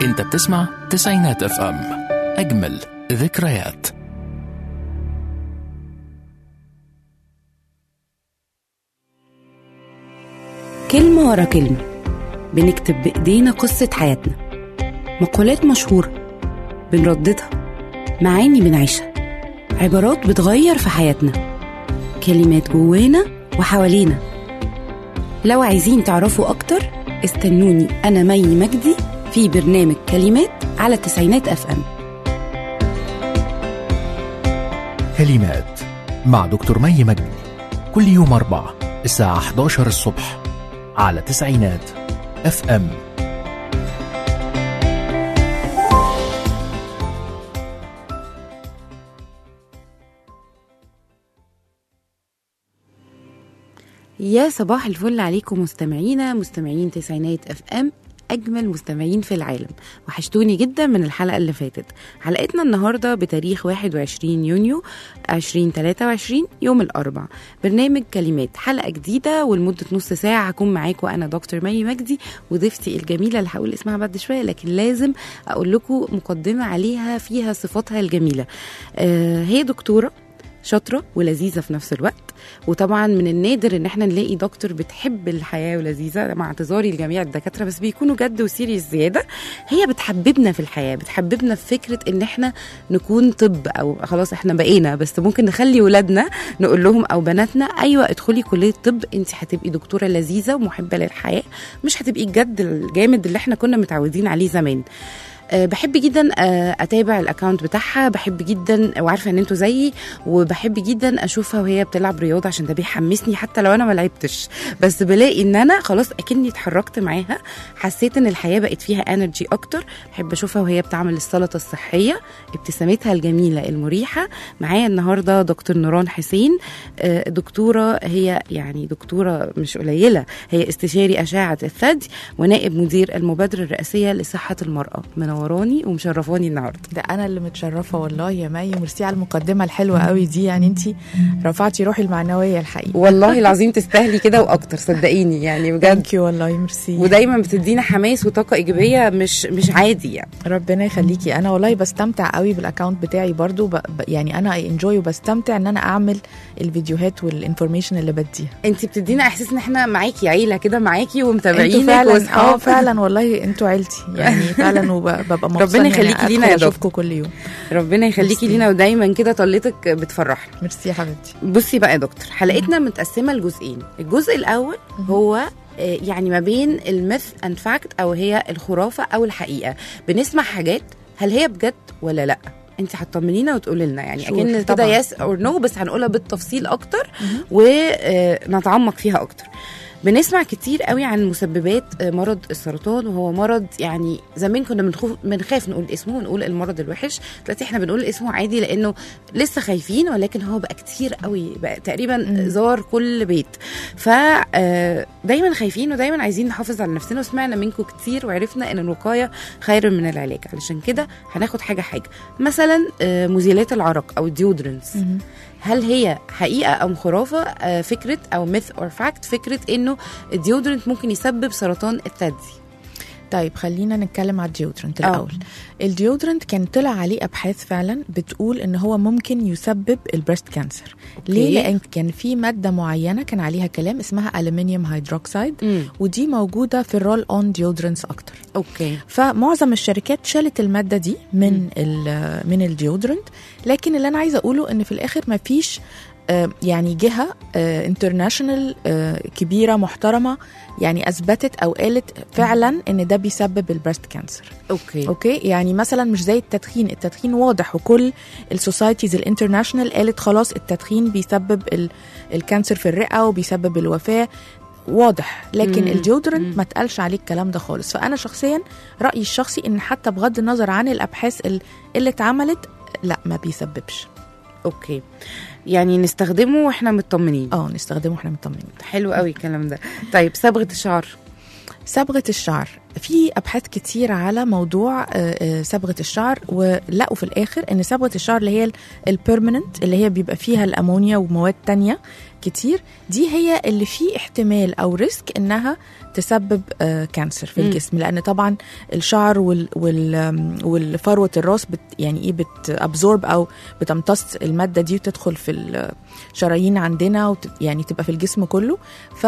انت بتسمع تسعينات اف ام اجمل ذكريات كلمة ورا كلمة بنكتب بإيدينا قصة حياتنا مقولات مشهورة بنرددها معاني بنعيشها عبارات بتغير في حياتنا كلمات جوانا وحوالينا لو عايزين تعرفوا أكتر استنوني أنا مي مجدي في برنامج كلمات على التسعينات أف أم كلمات مع دكتور مي مجدي كل يوم أربعة الساعة 11 الصبح على تسعينات اف ام يا صباح الفل عليكم مستمعينا مستمعين تسعينات اف ام اجمل مستمعين في العالم وحشتوني جدا من الحلقه اللي فاتت حلقتنا النهارده بتاريخ 21 يونيو 2023 يوم الاربع برنامج كلمات حلقه جديده ولمده نص ساعه هكون معاكم انا دكتور مي مجدي وضيفتي الجميله اللي هقول اسمها بعد شويه لكن لازم اقول لكم مقدمه عليها فيها صفاتها الجميله آه هي دكتوره شاطره ولذيذه في نفس الوقت وطبعا من النادر ان احنا نلاقي دكتور بتحب الحياه ولذيذه مع اعتذاري لجميع الدكاتره بس بيكونوا جد وسيريس زياده هي بتحببنا في الحياه بتحببنا في فكره ان احنا نكون طب او خلاص احنا بقينا بس ممكن نخلي ولادنا نقول لهم او بناتنا ايوه ادخلي كليه طب انت هتبقي دكتوره لذيذه ومحبه للحياه مش هتبقي الجد الجامد اللي احنا كنا متعودين عليه زمان أه بحب جدا أه اتابع الاكونت بتاعها بحب جدا وعارفه ان انتوا زيي وبحب جدا اشوفها وهي بتلعب رياضه عشان ده بيحمسني حتى لو انا ما لعبتش بس بلاقي ان انا خلاص اكني اتحركت معاها حسيت ان الحياه بقت فيها انرجي اكتر بحب اشوفها وهي بتعمل السلطه الصحيه ابتسامتها الجميله المريحه معايا النهارده دكتور نوران حسين أه دكتوره هي يعني دكتوره مش قليله هي استشاري اشعه الثدي ونائب مدير المبادره الرئاسيه لصحه المراه من منوراني ومشرفاني النهارده ده انا اللي متشرفه والله يا مي ميرسي على المقدمه الحلوه قوي دي يعني انت رفعتي روحي المعنويه الحقيقه والله العظيم تستاهلي كده واكتر صدقيني يعني بجد ثانك يو والله ميرسي ودايما بتدينا حماس وطاقه ايجابيه مش مش عادي يعني ربنا يخليكي انا والله بستمتع قوي بالاكونت بتاعي برضو ب... ب... يعني انا انجوي وبستمتع ان انا اعمل الفيديوهات والانفورميشن اللي بديها انت بتدينا احساس ان احنا معاكي عيله كده معاكي ومتابعينك انتوا فعلا اه فعلا والله انتوا عيلتي يعني فعلا وببقى مبسوطه ربنا يخليكي لينا يا دكتور كل يوم ربنا يخليكي لينا ودايما كده طلتك بتفرحنا ميرسي يا حبيبتي بصي بقى يا دكتور حلقتنا متقسمه لجزئين الجزء الاول هو يعني ما بين الميث اند فاكت او هي الخرافه او الحقيقه بنسمع حاجات هل هي بجد ولا لا انت هتطمنينا وتقولي لنا يعني اكن كده يس اور نو بس هنقولها بالتفصيل اكتر ونتعمق فيها اكتر بنسمع كتير قوي عن مسببات مرض السرطان وهو مرض يعني زمان كنا بنخوف بنخاف نقول اسمه ونقول المرض الوحش دلوقتي احنا بنقول اسمه عادي لانه لسه خايفين ولكن هو بقى كتير قوي بقى تقريبا م. زار كل بيت ف دايما خايفين ودايما عايزين نحافظ على نفسنا وسمعنا منكم كتير وعرفنا ان الوقايه خير من العلاج علشان كده هناخد حاجه حاجه مثلا مزيلات العرق او الديودرنس هل هي حقيقه او خرافه فكره او ميث اور فاكت فكره انه الديودرنت ممكن يسبب سرطان الثدي طيب خلينا نتكلم على الديودرنت الاول الديودرنت كان طلع عليه ابحاث فعلا بتقول ان هو ممكن يسبب البريست كانسر ليه لان كان في ماده معينه كان عليها كلام اسمها الومنيوم هيدروكسيد ودي موجوده في الرول اون ديودرنتس اكتر اوكي فمعظم الشركات شالت الماده دي من من الديودرنت لكن اللي انا عايزه اقوله ان في الاخر ما فيش يعني جهه انترناشونال كبيره محترمه يعني اثبتت او قالت فعلا ان ده بيسبب البريست كانسر اوكي اوكي يعني مثلا مش زي التدخين التدخين واضح وكل السوسايتيز الانترناشونال قالت خلاص التدخين بيسبب الكانسر في الرئه وبيسبب الوفاه واضح لكن مم. الديودرنت مم. ما اتقالش عليه الكلام ده خالص فانا شخصيا رايي الشخصي ان حتى بغض النظر عن الابحاث اللي اتعملت لا ما بيسببش اوكي يعني نستخدمه واحنا مطمنين اه نستخدمه واحنا مطمنين حلو قوي الكلام ده طيب صبغه الشعر صبغه الشعر في ابحاث كتير على موضوع آه، آه، صبغه الشعر ولقوا في الاخر ان صبغه الشعر اللي هي البيرمننت اللي هي بيبقى فيها الامونيا ومواد تانية كتير دي هي اللي فيه احتمال او ريسك انها تسبب آه كانسر في مم. الجسم لان طبعا الشعر وال وال آم، والفروه الراس بت يعني ايه بتابزورب او بتمتص الماده دي وتدخل في الشرايين عندنا وت يعني تبقى في الجسم كله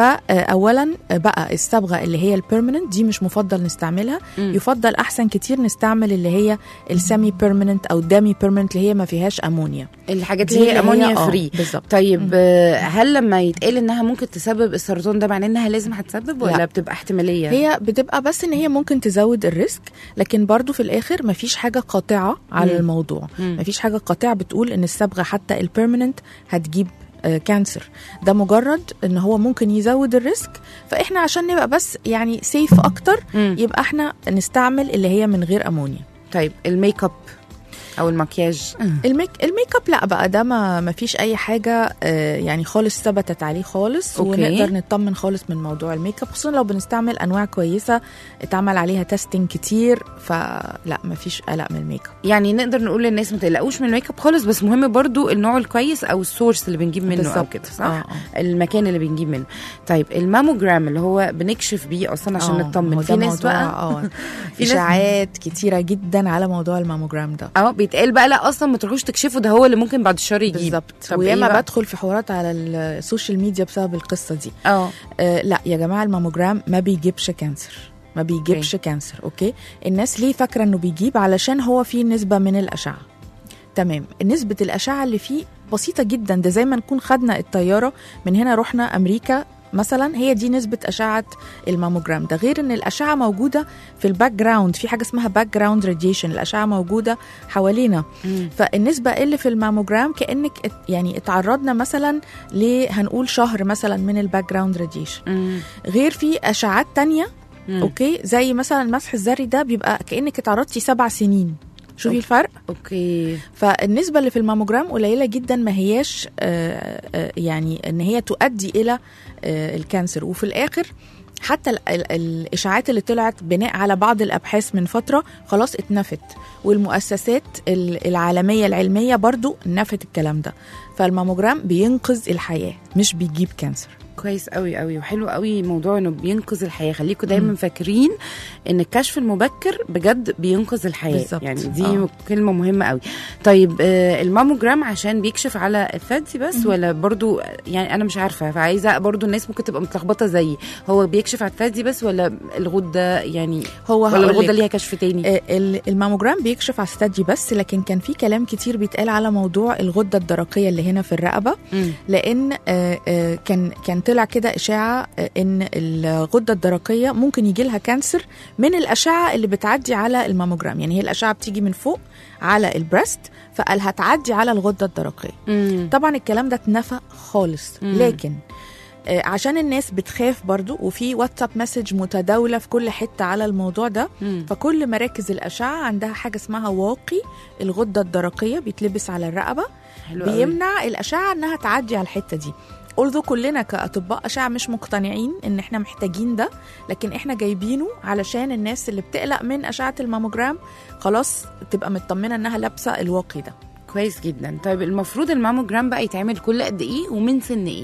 فاولا بقى الصبغه اللي هي البيرمننت دي مش مفضل نستعملها مم. يفضل احسن كتير نستعمل اللي هي السيمي بيرمننت او دامي بيرمننت اللي هي ما فيهاش امونيا الحاجات دي اللي هي اللي هي- امونيا آه، فري بالظبط. طيب آه، هل لما يتقال انها ممكن تسبب السرطان ده معناه انها لازم هتسبب ولا لا. بتبقى احتماليه هي بتبقى بس ان هي ممكن تزود الريسك لكن برضو في الاخر مفيش حاجه قاطعه على مم. الموضوع مم. مفيش حاجه قاطعه بتقول ان الصبغه حتى البيرمننت هتجيب آه، كانسر ده مجرد ان هو ممكن يزود الريسك فاحنا عشان نبقى بس يعني سيف اكتر مم. يبقى احنا نستعمل اللي هي من غير امونيا طيب الميك اب او المكياج الميك الميك اب لا بقى ده ما ما فيش اي حاجه آه، يعني خالص ثبتت عليه خالص أوكي. ونقدر نطمن خالص من موضوع الميك اب خصوصا لو بنستعمل انواع كويسه اتعمل عليها تيستنج كتير فلا ما فيش قلق من الميك اب يعني نقدر نقول للناس ما تقلقوش من الميك اب خالص بس مهم برضو النوع الكويس او السورس اللي بنجيب منه او بالظبط. كده صح آه، آه. المكان اللي بنجيب منه طيب الماموجرام اللي هو بنكشف بيه اصلا عشان آه، نطمن هو في ده ناس موضوع- بقى اه في ناس- اشاعات كتيره جدا على موضوع الماموجرام ده اه بيتقال بقى لا اصلا ما تروحوش تكشفوا ده هو اللي ممكن بعد الشهر يجيب بالظبط طب إيه وياما بقى؟ بدخل في حوارات على السوشيال ميديا بسبب القصه دي اه آه لا يا جماعه الماموجرام ما بيجيبش كانسر ما بيجيبش أوكي. كانسر اوكي الناس ليه فاكره انه بيجيب علشان هو فيه نسبه من الاشعه تمام نسبه الاشعه اللي فيه بسيطه جدا ده زي ما نكون خدنا الطياره من هنا رحنا امريكا مثلا هي دي نسبة أشعة الماموجرام ده غير إن الأشعة موجودة في الباك جراوند في حاجة اسمها باك جراوند راديشن الأشعة موجودة حوالينا مم. فالنسبة اللي في الماموجرام كأنك ات- يعني اتعرضنا مثلا ل هنقول شهر مثلا من الباك جراوند راديشن مم. غير في اشعات تانية مم. اوكي زي مثلا المسح الذري ده بيبقى كانك اتعرضتي سبع سنين شوفي أوكي. الفرق اوكي فالنسبه اللي في الماموجرام قليله جدا ما هياش آه، آه، يعني ان هي تؤدي الى آه، الكانسر وفي الاخر حتى ال- ال- الاشاعات اللي طلعت بناء على بعض الابحاث من فتره خلاص اتنفت والمؤسسات ال- العالميه العلميه برضو نفت الكلام ده فالماموجرام بينقذ الحياه مش بيجيب كانسر كويس قوي قوي وحلو قوي موضوع انه بينقذ الحياه خليكم دايما فاكرين ان الكشف المبكر بجد بينقذ الحياه بالظبط. يعني دي آه. كلمه مهمه قوي طيب آه الماموجرام عشان بيكشف على الثدي بس ولا برضو يعني انا مش عارفه فعايزه برضو الناس ممكن تبقى متلخبطه زيي هو بيكشف على الثدي بس ولا الغده يعني هو ولا هقول الغده لك. ليها كشف تاني آه، ال- الماموجرام بيكشف على الثدي بس لكن كان في كلام كتير بيتقال على موضوع الغده الدرقيه اللي هنا في الرقبه مم. لان آه، آه، كان كان طلع كده اشاعه آه، ان الغده الدرقيه ممكن يجي لها كانسر من الاشعه اللي بتعدي على الماموجرام يعني هي الاشعه بتيجي من فوق على البريست فقال هتعدي على الغده الدرقيه مم. طبعا الكلام ده اتنفى خالص مم. لكن آه، عشان الناس بتخاف برضو وفي واتساب مسج متداولة في كل حتة على الموضوع ده مم. فكل مراكز الأشعة عندها حاجة اسمها واقي الغدة الدرقية بيتلبس على الرقبة حلو قوي. بيمنع الأشعة إنها تعدي على الحتة دي أولذو كلنا كأطباء أشعة مش مقتنعين إن إحنا محتاجين ده لكن إحنا جايبينه علشان الناس اللي بتقلق من أشعة الماموجرام خلاص تبقى مطمنة إنها لابسة الواقي ده كويس جدا طيب المفروض الماموجرام بقى يتعمل كل قد ايه ومن سن ايه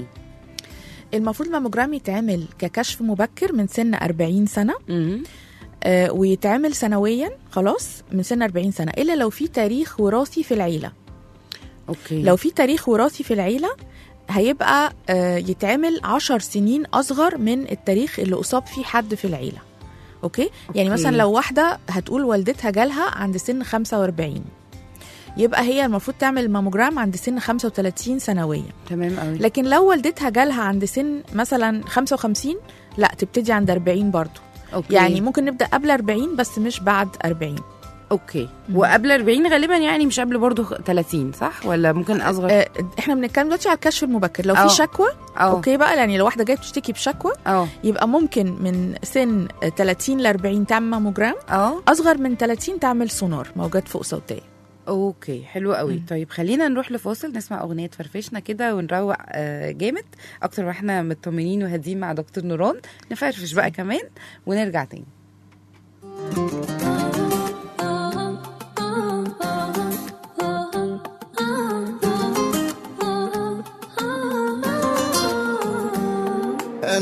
المفروض الماموجرام يتعمل ككشف مبكر من سن 40 سنة مم. آه، ويتعمل سنويا خلاص من سن 40 سنة إلا لو في تاريخ وراثي في العيلة اوكي لو في تاريخ وراثي في العيلة هيبقى آه، يتعمل 10 سنين أصغر من التاريخ اللي أصاب فيه حد في العيلة أوكي, يعني أوكي. مثلا لو واحدة هتقول والدتها جالها عند سن 45 يبقى هي المفروض تعمل ماموجرام عند سن 35 سنويا تمام قوي لكن لو والدتها جالها عند سن مثلا 55 لا تبتدي عند 40 برضو أوكي. يعني ممكن نبدا قبل 40 بس مش بعد 40 اوكي وقبل 40 غالبا يعني مش قبل برضو 30 صح ولا ممكن اصغر آه، احنا بنتكلم دلوقتي على الكشف المبكر لو أه. في شكوى اه اوكي بقى يعني لو واحده جايه بتشتكي بشكوى اه يبقى ممكن من سن 30 ل 40 تعمل ماموجرام اه اصغر من 30 تعمل سونار موجات فوق صوتيه اوكي حلو قوي طيب خلينا نروح لفاصل نسمع اغنيه تفرفشنا كده ونروق آه، جامد اكتر ما احنا مطمنين وهادين مع دكتور نوران نفرفش بقى كمان ونرجع تاني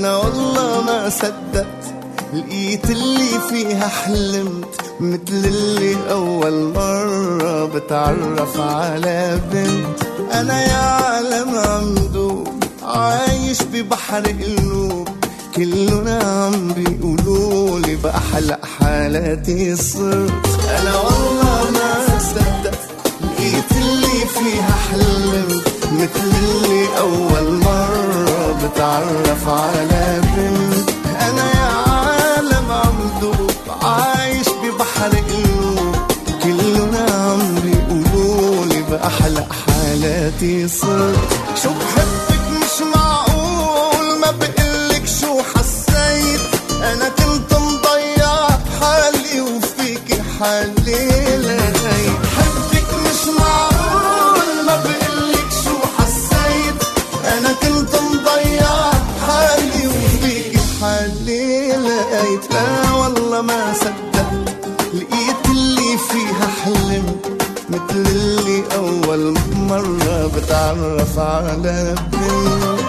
انا والله ما صدقت لقيت اللي فيها حلمت مثل اللي اول مرة بتعرف على بنت انا يا عالم عمدوب عايش ببحر قلوب كلنا عم بيقولوا لي بأحلى حالاتي صرت انا والله ما صدقت لقيت اللي فيها حلمت مثل اللي أول مرة بتعرف على بنت أنا يا عالم عمدوب عايش ببحر قلوب كلنا عم بيقولوا لي بأحلى حالاتي صرت شو بحبك مش معقول ما بقلك شو حسيت أنا كنت مضيع حالي وفيك حالي لقيت حبك مش معقول ما بقلك شو حسيت أنا كنت مضيع حالي وفيك حالي لقيت لا والله ما صدقت لقيت اللي فيها حلمت مثل اللي أول مرة بتعرف على بنت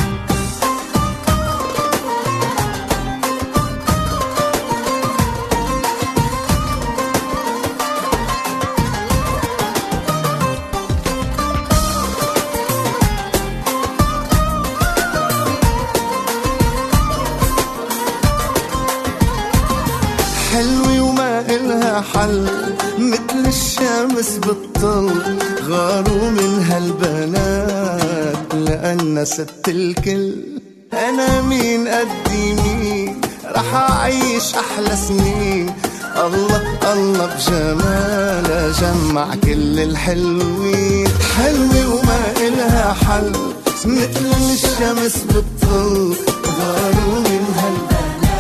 حلوة وما إلها حل مثل الشمس بالطل غاروا من هالبنات لأن ست الكل أنا مين قدي مين رح أعيش أحلى سنين الله الله بجمالها جمع كل الحلوين حلوة وما إلها حل مثل الشمس بالطل غاروا من هالبنات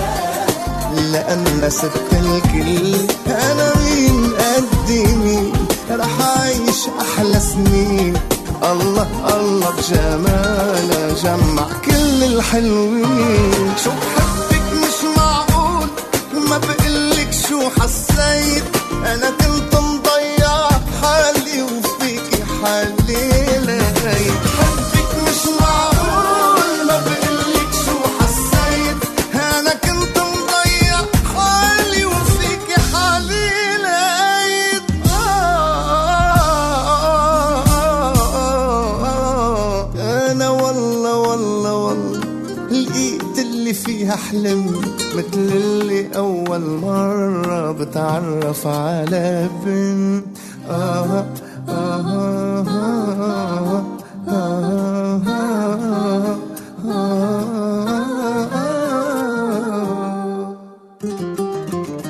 لأن ست الكل أنا مين قدي مين رح أعيش أحلى سنين الله الله بجمالها جمع كل الحلوين شو بحبك مش معقول ما بقلك شو حسيت أنا كنت مضيع حالي وفيك حالي لقيت حبك مش معقول ما بقلك شو حسيت أنا كنت مضيع حالي وفيك حالي لقيت أنا والله والله والله لقيت اللي فيها حلمت مثل اللي أول مرة بتعرف على بنت آه آه آه آه آه آه آه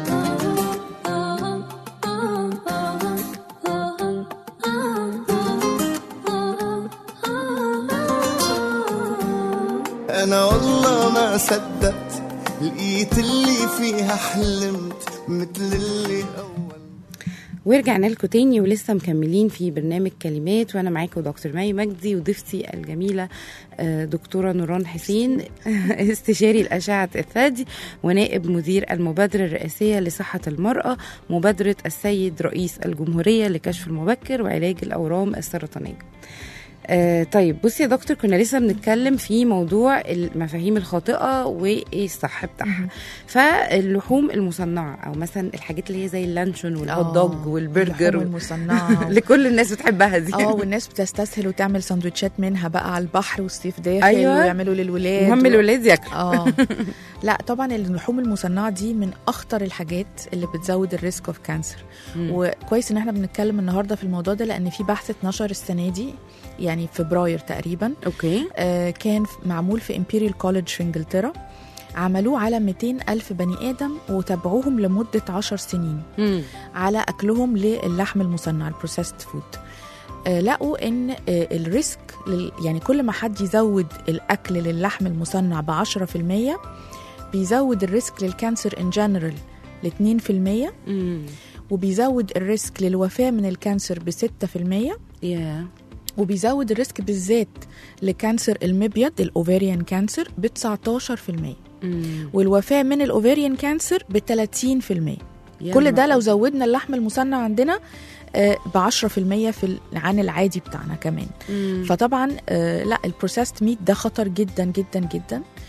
أنا والله ما صدقت لقيت اللي فيها حلمت مثل اللي أول ورجعنا لكم تاني ولسه مكملين في برنامج كلمات وانا معاكم دكتور مي مجدي وضيفتي الجميله آه، دكتوره نوران حسين استشاري الاشعه الثدي ونائب مدير المبادره الرئاسيه لصحه المراه مبادره السيد رئيس الجمهوريه لكشف المبكر وعلاج الاورام السرطانيه آه طيب بصي يا دكتور كنا لسه بنتكلم في موضوع المفاهيم الخاطئه وايه الصح بتاعها فاللحوم المصنعه او مثلا الحاجات اللي هي زي اللانشون والهوت دوج اللحوم والبرجر المصنعه لكل الناس بتحبها دي اه والناس بتستسهل وتعمل سندوتشات منها بقى على البحر والصيف داخل أيوة. ويعملوا للولاد المهم و- الولاد ياكلوا اه لا طبعا اللحوم المصنعه دي من اخطر الحاجات اللي بتزود الريسك اوف كانسر وكويس ان احنا بنتكلم النهارده في الموضوع ده لان في بحث اتنشر السنه دي يعني فبراير تقريبا اوكي آه كان معمول في امبيريال كوليدج في انجلترا عملوه على 200 ألف بني آدم وتابعوهم لمدة 10 سنين مم. على أكلهم للحم المصنع البروسيسد فود آه، لقوا ان آه، الريسك لل- يعني كل ما حد يزود الاكل للحم المصنع ب 10% بيزود الريسك للكانسر ان جنرال ل 2% مم. وبيزود الريسك للوفاه من الكانسر ب 6% يا وبيزود الريسك بالذات لكانسر المبيض الاوفيريان كانسر ب 19% مم. والوفاه من الاوفيريان كانسر ب 30% يا كل ده نهار لو زودنا اللحم المصنع عندنا ب 10% في ال- عن العادي بتاعنا كمان مم. فطبعا آه، لا البروسيسد ميت ده خطر جدا جدا جدا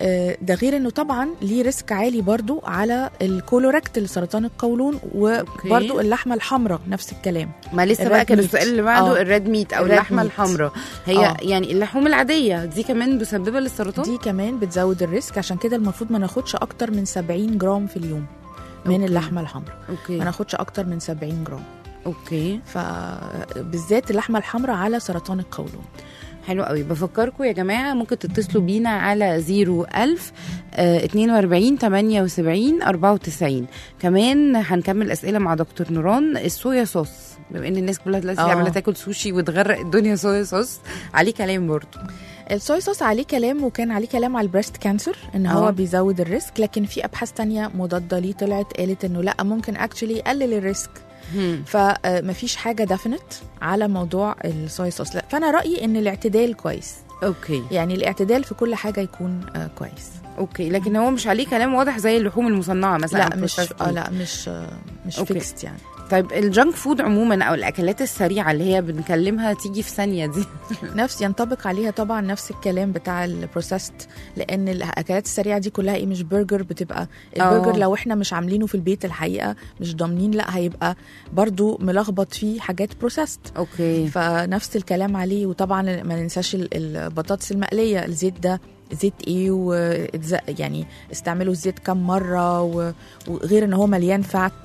آه، ده غير انه طبعا ليه ريسك عالي برضو على الكولوركتل سرطان القولون وبرضو اللحمه الحمراء نفس الكلام ما لسه الريد بقى كان ميت. السؤال اللي بعده آه. الريد ميت او الريد اللحمه ميت. الحمراء هي آه. يعني اللحوم العاديه دي كمان مسببه للسرطان دي كمان بتزود الريسك عشان كده المفروض ما ناخدش اكتر من 70 جرام في اليوم من أوكي. اللحمه الحمراء ما اوكي ناخدش اكتر من 70 جرام اوكي فبالذات اللحمه الحمراء على سرطان القولون حلو قوي بفكركم يا جماعه ممكن تتصلوا بينا على 01000 آه، 42 78 94 كمان هنكمل اسئله مع دكتور نوران الصويا صوص بما ان الناس كلها دلوقتي آه. عماله تاكل سوشي وتغرق الدنيا صويا صوص عليه كلام برضه الصويا صوص عليه كلام وكان عليه كلام على البريست كانسر ان هو آه. بيزود الريسك لكن في ابحاث تانية مضاده ليه طلعت قالت انه لا ممكن اكشلي يقلل الريسك هم. فمفيش حاجه ديفينت على موضوع الصويا صوص لا فانا رايي ان الاعتدال كويس اوكي يعني الاعتدال في كل حاجه يكون آه، كويس اوكي لكن هو مش عليه كلام واضح زي اللحوم المصنعه مثلا لا أو مش processed آه meat. لا مش آه، مش أوكي. فيكست يعني طيب الجانك فود عموما او الاكلات السريعه اللي هي بنكلمها تيجي في ثانيه دي نفس ينطبق عليها طبعا نفس الكلام بتاع البروسيست لان الاكلات السريعه دي كلها ايه مش برجر بتبقى البرجر آه. لو احنا مش عاملينه في البيت الحقيقه مش ضامنين لا هيبقى برضو ملخبط فيه حاجات بروسيست اوكي فنفس الكلام عليه وطبعا ما ننساش ال- البطاطس المقليه الزيت ده زيت ايه واتز- يعني استعملوا الزيت كم مره و- وغير ان هو مليان فات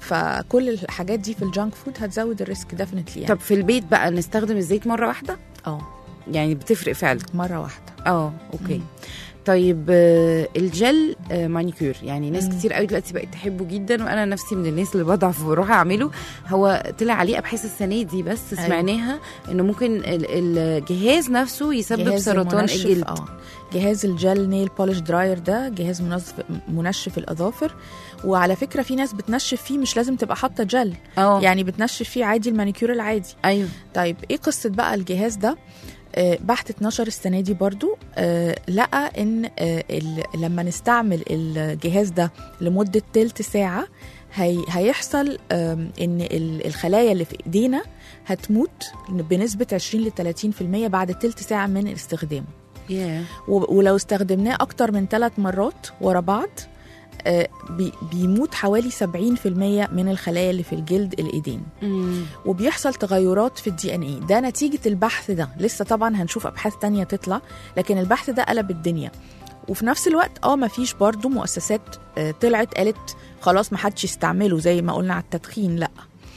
فكل الحاجات دي في الجانك فود هتزود الريسك ديفنتلي يعني طب في البيت بقى نستخدم الزيت مره واحده اه يعني بتفرق فعلا مره واحده اه اوكي مم. طيب آه، الجل آه، مانيكير يعني ناس مم. كتير قوي دلوقتي بقت تحبه جدا وانا نفسي من الناس اللي بضعف وبروح اعمله هو طلع عليه ابحاث السنه دي بس أيوة. سمعناها انه ممكن ال- الجهاز نفسه يسبب جهاز سرطان المنشف- الجلد اه جهاز الجل نيل بولش دراير ده جهاز منظف منشف الاظافر وعلى فكره في ناس بتنشف فيه مش لازم تبقى حاطه جل اه يعني بتنشف فيه عادي المانيكير العادي ايوه طيب ايه قصه بقى الجهاز ده آه، بحث 12 السنه دي برضو آه، لقى ان آه، ال- لما نستعمل الجهاز ده لمده تلت ساعه هي هيحصل آم، ان ال- الخلايا اللي في ايدينا هتموت بنسبه 20 ل 30% بعد تلت ساعه من استخدامه ياه و- ولو استخدمناه اكتر من ثلاث مرات ورا بعض آه، بي- بيموت حوالي 70% من الخلايا اللي في الجلد الايدين مم. وبيحصل تغيرات في الدي ان اي ده نتيجه البحث ده لسه طبعا هنشوف ابحاث تانية تطلع لكن البحث ده قلب الدنيا وفي نفس الوقت اه ما فيش برضو مؤسسات آه، طلعت قالت خلاص ما حدش يستعمله زي ما قلنا على التدخين لا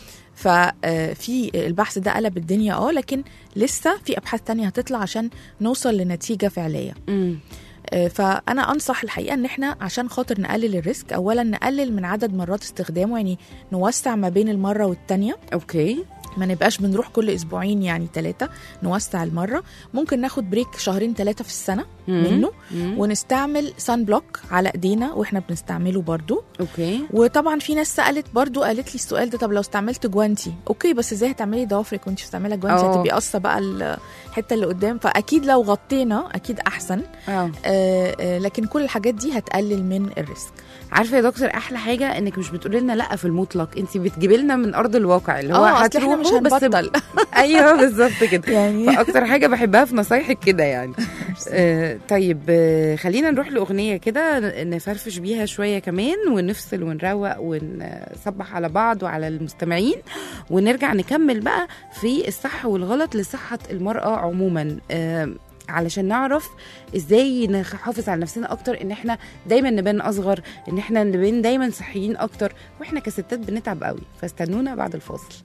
ففي البحث ده قلب الدنيا اه لكن لسه في ابحاث تانية هتطلع عشان نوصل لنتيجه فعليه مم. آه، فانا انصح الحقيقه ان احنا عشان خاطر نقلل الريسك اولا نقلل من عدد مرات استخدامه يعني نوسع ما بين المره والتانيه اوكي ما نبقاش بنروح كل اسبوعين يعني ثلاثه نوسع المره ممكن ناخد بريك شهرين ثلاثه في السنه مم. منه مم. ونستعمل سان بلوك على ايدينا واحنا بنستعمله برضو اوكي وطبعا في ناس سالت برضو قالت لي السؤال ده طب لو استعملت جوانتي اوكي بس ازاي هتعملي ضوافرك وانت بتستعملي جوانتي آه. هتبقي قصه بقى الحته اللي قدام فاكيد لو غطينا اكيد احسن اه آه آه لكن كل الحاجات دي هتقلل من الريسك عارفه يا دكتور احلى حاجه انك مش بتقولي لنا لا في المطلق انت بتجيبي لنا من ارض الواقع اللي هو اه اصل احنا مش هتروحوا بس هنبطل ايوه بالظبط كده يعني فاكتر حاجه بحبها في نصايحك كده يعني آه طيب آه خلينا نروح لاغنيه كده نفرفش بيها شويه كمان ونفصل ونروق ونصبح على بعض وعلى المستمعين ونرجع نكمل بقى في الصح والغلط لصحه المراه عموما آه علشان نعرف ازاي نحافظ على نفسنا اكتر ان احنا دايما نبان اصغر ان احنا نبان دايما صحيين اكتر واحنا كستات بنتعب قوي فاستنونا بعد الفاصل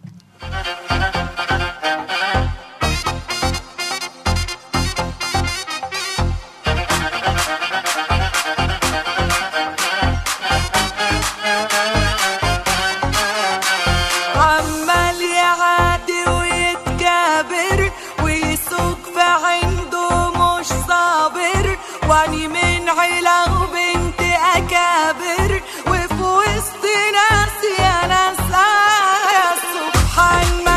عمال يعادي ويتكابر ويسوق في عنده مش صابر واني من عيلة وبنت أكابر وفي وسط ناس يا ناس آه يا سبحان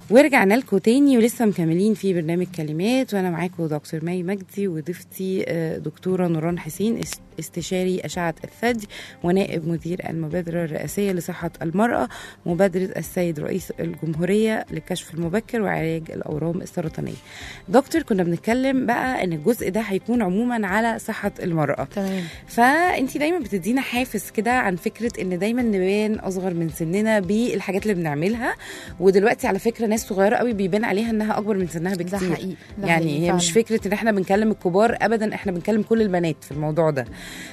ورجعنا لكم تاني ولسه مكملين في برنامج كلمات وانا معاكم دكتور مي مجدي وضيفتي آه، دكتوره نوران حسين است- استشاري اشعه الثدي ونائب مدير المبادره الرئاسيه لصحه المراه مبادره السيد رئيس الجمهوريه للكشف المبكر وعلاج الاورام السرطانيه. دكتور كنا بنتكلم بقى ان الجزء ده هيكون عموما على صحه المراه. تمام فانت دايما بتدينا حافز كده عن فكره ان دايما نبان اصغر من سننا بالحاجات اللي بنعملها ودلوقتي على فكره ناس صغيره قوي بيبان عليها انها اكبر من سنها ده بكتير حقيقي ده يعني حقيقي هي مش فعلاً. فكره ان احنا بنكلم الكبار ابدا احنا بنكلم كل البنات في الموضوع ده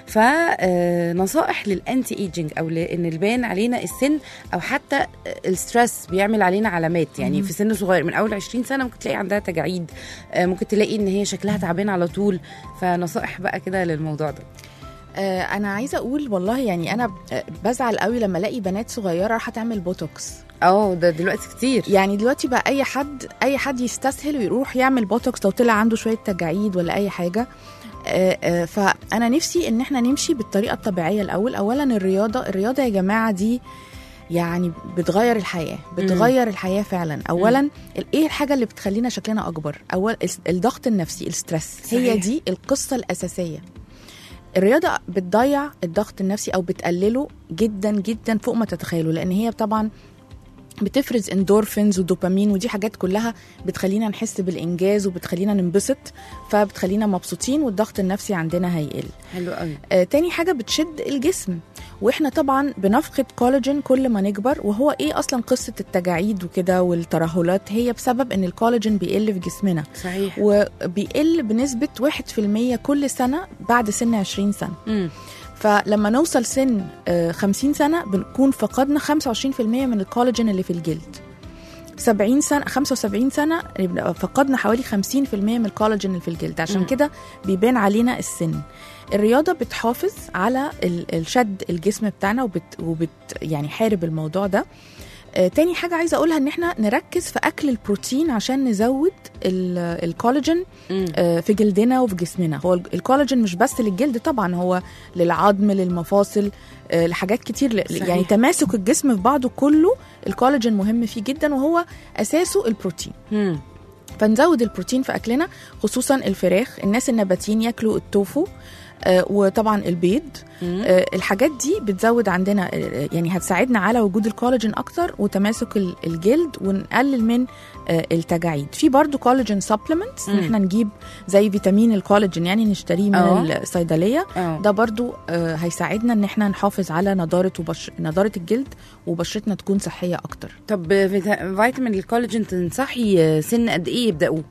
فنصائح للانتي ايجينج او لان البان علينا السن او حتى آه، الستريس بيعمل علينا علامات يعني في سن صغير من اول 20 سنه ممكن تلاقي عندها تجاعيد آه، ممكن تلاقي ان هي شكلها تعبان على طول فنصائح بقى كده للموضوع ده آه انا عايزه اقول والله يعني انا آه، بزعل قوي لما الاقي بنات صغيره راح تعمل بوتوكس اه ده دلوقتي كتير يعني دلوقتي بقى اي حد اي حد يستسهل ويروح يعمل بوتوكس لو طلع عنده شويه تجاعيد ولا اي حاجه آه، آه، فانا نفسي ان احنا نمشي بالطريقه الطبيعيه الاول اولا الرياضه الرياضه يا جماعه دي يعني بتغير الحياه بتغير الحياه فعلا اولا ال- ايه الحاجه اللي بتخلينا شكلنا اكبر اول الس- الضغط النفسي الستريس هي صحيح. دي القصه الاساسيه الرياضه بتضيع الضغط النفسي او بتقلله جدا جدا فوق ما تتخيلوا لان هي طبعا بتفرز اندورفينز ودوبامين ودي حاجات كلها بتخلينا نحس بالانجاز وبتخلينا ننبسط فبتخلينا مبسوطين والضغط النفسي عندنا هيقل حلو قوي آه تاني حاجه بتشد الجسم واحنا طبعا بنفقد كولاجين كل ما نكبر وهو ايه اصلا قصه التجاعيد وكده والترهلات هي بسبب ان الكولاجين بيقل في جسمنا صحيح وبيقل بنسبه 1% كل سنه بعد سن 20 سنه مم. فلما نوصل سن آه، 50 سنه بنكون فقدنا 25% من الكولاجين اللي في الجلد 70 سنه 75 سنه يبقى فقدنا حوالي 50% من الكولاجين اللي في الجلد عشان مم. كده بيبان علينا السن الرياضه بتحافظ على ال- الشد الجسم بتاعنا وبت, وبت يعني حارب الموضوع ده آه، تاني حاجة عايزة أقولها إن إحنا نركز في أكل البروتين عشان نزود ال- الكولاجين مم. آه، في جلدنا وفي جسمنا هو ال- الكولاجين مش بس للجلد طبعا هو للعظم للمفاصل آه، لحاجات كتير ل- صحيح. يعني تماسك الجسم في بعضه كله الكولاجين مهم فيه جدا وهو اساسه البروتين مم. فنزود البروتين في اكلنا خصوصا الفراخ الناس النباتيين ياكلوا التوفو آه، وطبعا البيض مم. آه، الحاجات دي بتزود عندنا آه، يعني هتساعدنا على وجود الكولاجين اكتر وتماسك ال- الجلد ونقلل من آه، التجاعيد في برضو كولاجين سبلمنتس ان مم. احنا نجيب زي فيتامين الكولاجين يعني نشتريه من آه. الصيدليه اه ده برضو آه، هيساعدنا ان احنا نحافظ على نضاره وبش... نضاره الجلد وبشرتنا تكون صحيه اكتر طب فيتا- فيتامين الكولاجين تنصحي سن قد ايه يبداوه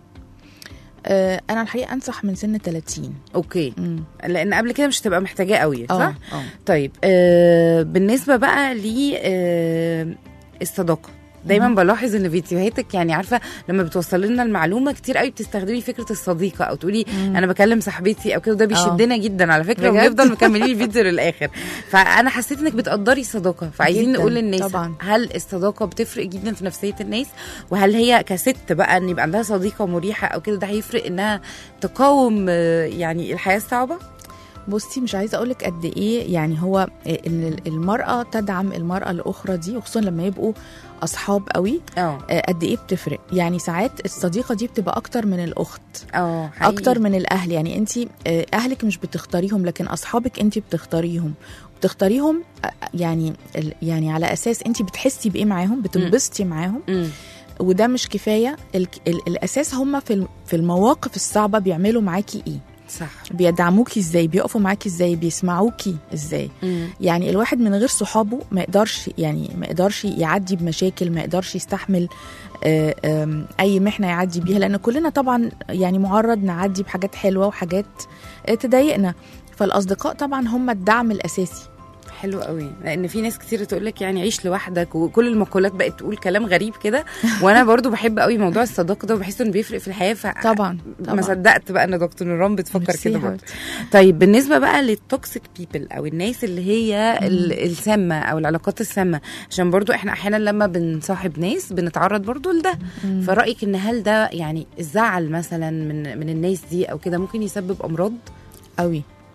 آه، انا الحقيقه انصح من سن 30 اوكي مم. لان قبل كده مش هتبقى محتاجاه قوي صح اه اه طيب آه بالنسبه بقى ل آه الصداقه دايما مم. بلاحظ ان فيديوهاتك يعني عارفه لما بتوصل لنا المعلومه كتير قوي بتستخدمي فكره الصديقه او تقولي مم. انا بكلم صاحبتي او كده وده بيشدنا جدا على فكره بجد؟ وبنفضل مكملين الفيديو للاخر فانا حسيت انك بتقدري الصداقه فعايزين جداً، نقول للناس طبعاً. هل الصداقه بتفرق جدا في نفسيه الناس وهل هي كست بقى ان يبقى عندها صديقه مريحه او كده ده هيفرق انها تقاوم آه، يعني الحياه الصعبه بصي مش عايزه اقولك قد ايه يعني هو ان المراه تدعم المراه الاخرى دي وخصوصا لما يبقوا اصحاب قوي اه آه، قد ايه بتفرق يعني ساعات الصديقه دي بتبقى اكتر من الاخت اه حقيقي. اكتر من الاهل يعني انت اهلك مش بتختاريهم لكن اصحابك انت بتختاريهم بتختاريهم آه، يعني ال- يعني على اساس انت بتحسي بايه معاهم بتنبسطي معاهم مم. وده مش كفايه ال ال الاساس هم في الم- في المواقف الصعبه بيعملوا معاكي ايه صح بيدعموكي ازاي بيقفوا معاكي ازاي بيسمعوكي ازاي مم. يعني الواحد من غير صحابه ما يقدرش يعني ما يقدرش يعدي بمشاكل ما يقدرش يستحمل آه، آم، اي محنه يعدي بيها لان كلنا طبعا يعني معرض نعدي بحاجات حلوه وحاجات آه، تضايقنا فالاصدقاء طبعا هم الدعم الاساسي حلو قوي لان في ناس كتير تقول لك يعني عيش لوحدك وكل المقولات بقت تقول كلام غريب كده وانا برضو بحب قوي موضوع الصداقه ده وبحس انه بيفرق في الحياه ف طبعا ما طبعا صدقت بقى ان دكتور نوران بتفكر ميرسي كده يا برضه حبيبتي. طيب بالنسبه بقى للتوكسيك بيبل او الناس اللي هي ال- السامه او العلاقات السامه عشان برضو احنا احيانا لما بنصاحب ناس بنتعرض برضو لده فرايك ان هل ده يعني الزعل مثلا من من الناس دي او كده ممكن يسبب امراض قوي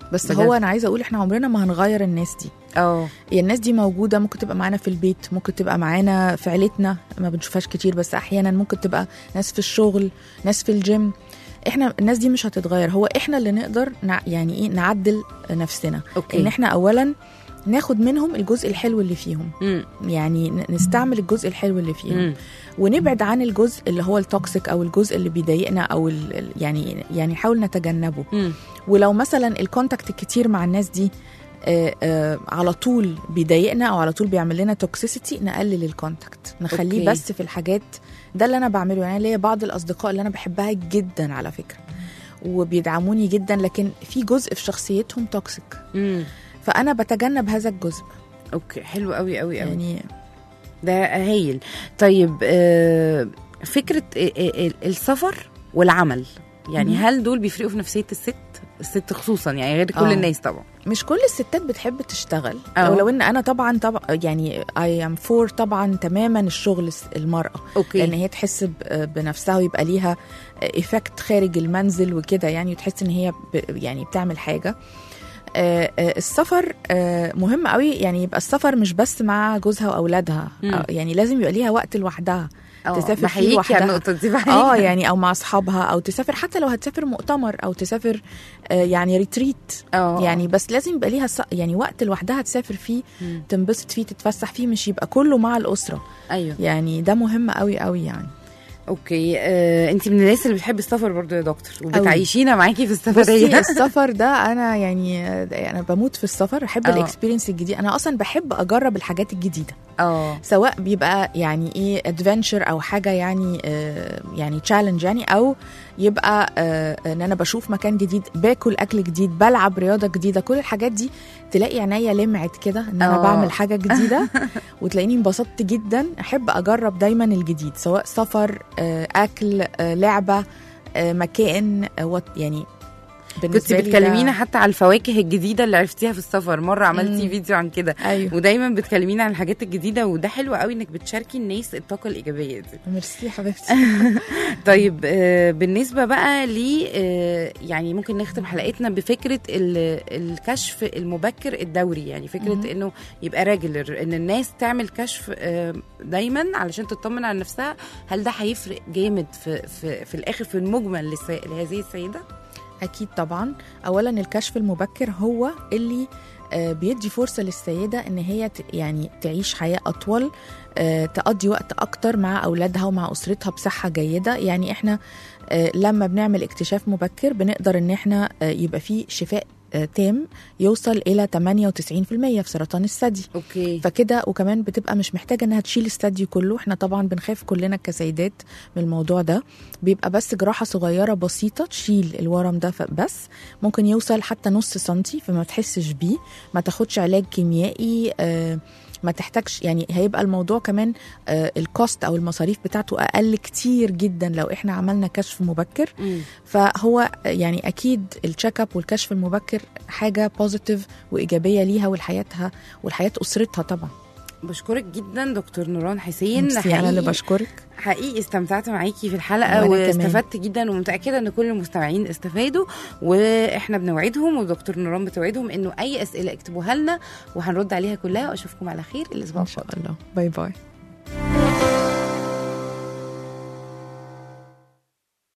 بس بجد. هو انا عايزه اقول احنا عمرنا ما هنغير الناس دي اه هي الناس دي موجودة ممكن تبقى معانا في البيت ممكن تبقى معانا في عيلتنا ما بنشوفهاش كتير بس أحيانا ممكن تبقى ناس في الشغل ناس في الجيم احنا الناس دي مش هتتغير هو احنا اللي نقدر نع يعني ايه نعدل نفسنا اوكي ان احنا اولا ناخد منهم الجزء الحلو اللي فيهم مم. يعني ن- نستعمل الجزء الحلو اللي فيهم مم. ونبعد عن الجزء اللي هو التوكسيك او الجزء اللي بيضايقنا او ال- ال- يعني يعني نحاول نتجنبه مم. ولو مثلا الكونتاكت الكتير مع الناس دي آه آه على طول بيضايقنا او على طول بيعمل لنا توكسيسيتي نقلل الكونتاكت نخليه أوكي. أوكي. بس في الحاجات ده اللي انا بعمله يعني ليا بعض الاصدقاء اللي انا بحبها جدا على فكره وبيدعموني جدا لكن في جزء في شخصيتهم توكسيك مم. فانا بتجنب هذا الجزء اوكي حلو قوي قوي قوي يعني ده هايل طيب آه، فكره آه، آه، السفر والعمل يعني مم. هل دول بيفرقوا في نفسيه الست الست خصوصا يعني غير كل آه. الناس طبعا مش كل الستات بتحب تشتغل أه. أو لو ان انا طبعا طبعا يعني اي ام فور طبعا تماما الشغل الس- المراه اوكي لان هي تحس ب- بنفسها ويبقى ليها ايفكت خارج المنزل وكده يعني وتحس ان هي ب يعني بتعمل حاجه آه، آه، السفر آه، مهم قوي يعني يبقى السفر مش بس مع جوزها واولادها مم. آه، يعني لازم يبقى ليها وقت لوحدها آه، تسافر فيه بحييكي على لوحدها. النقطه دي بحييكي اه يعني او مع اصحابها او تسافر حتى لو هتسافر مؤتمر او تسافر آه، يعني ريتريت اه يعني بس لازم يبقى ليها س- يعني وقت لوحدها تسافر فيه مم. تنبسط فيه تتفسح فيه مش يبقى كله مع الاسره ايوه يعني ده مهم قوي قوي يعني اوكي آه، انت من الناس اللي بتحب السفر برضو يا دكتور وبتعيشينا معاكي في السفريه بصي السفر ده انا يعني انا بموت في السفر احب آه. الاكسبيرينس الجديد انا اصلا بحب اجرب الحاجات الجديده اه سواء بيبقى يعني ايه ادفنتشر او حاجه يعني آه يعني تشالنج يعني او يبقى آه ان انا بشوف مكان جديد باكل اكل جديد بلعب رياضه جديده كل الحاجات دي تلاقي عينيا لمعت كده ان انا آه. بعمل حاجه جديده وتلاقيني انبسطت جدا احب اجرب دايما الجديد سواء سفر آه اكل آه لعبه آه مكان آه وات- يعني كنت بالنسبة لي ده- بتكلمينا حتى على الفواكه الجديده اللي عرفتيها في السفر مره عملتي مم. فيديو عن كده ايوه ودايما بتكلمينا عن الحاجات الجديده وده حلو قوي انك بتشاركي الناس الطاقه الايجابيه دي ميرسي يا حبيبتي طيب آه، بالنسبه بقى ل آه، يعني ممكن نختم حلقتنا بفكره ال- الكشف المبكر الدوري يعني فكره مهم. انه يبقى راجلر ان الناس تعمل كشف آه، دايما علشان تطمن على نفسها هل ده هيفرق جامد في في, في الاخر في المجمل للس- لهذه السيده أكيد طبعا أولا الكشف المبكر هو اللي آه، بيدي فرصة للسيدة إن هي ت- يعني تعيش حياة أطول آه، تقضي وقت أكتر مع أولادها ومع أسرتها بصحة جيدة يعني إحنا آه، لما بنعمل اكتشاف مبكر بنقدر إن إحنا آه، يبقى فيه شفاء آه، تام يوصل إلى 98% في سرطان الثدي اوكي فكده وكمان بتبقى مش محتاجه انها تشيل الثدي كله احنا طبعا بنخاف كلنا كسيدات من الموضوع ده بيبقى بس جراحه صغيره بسيطه تشيل الورم ده ف- بس ممكن يوصل حتى نص سنتي فما تحسش بيه ما تاخدش علاج كيميائي آه ما تحتاجش يعني هيبقى الموضوع كمان آه الكوست او المصاريف بتاعته اقل كتير جدا لو احنا عملنا كشف مبكر مم. فهو يعني اكيد التشيك اب والكشف المبكر حاجه بوزيتيف وايجابيه ليها ولحياتها ولحياه اسرتها طبعا بشكرك جدا دكتور نوران حسين ميرسي انا اللي حقيقي- بشكرك حقيقي استمتعت معاكي في الحلقه وأنا كمان. واستفدت جدا ومتاكده ان كل المستمعين استفادوا واحنا بنوعدهم ودكتور نوران بتوعدهم انه اي اسئله اكتبوها لنا وهنرد عليها كلها واشوفكم على خير الاسبوع ان القادم شاء الله باي باي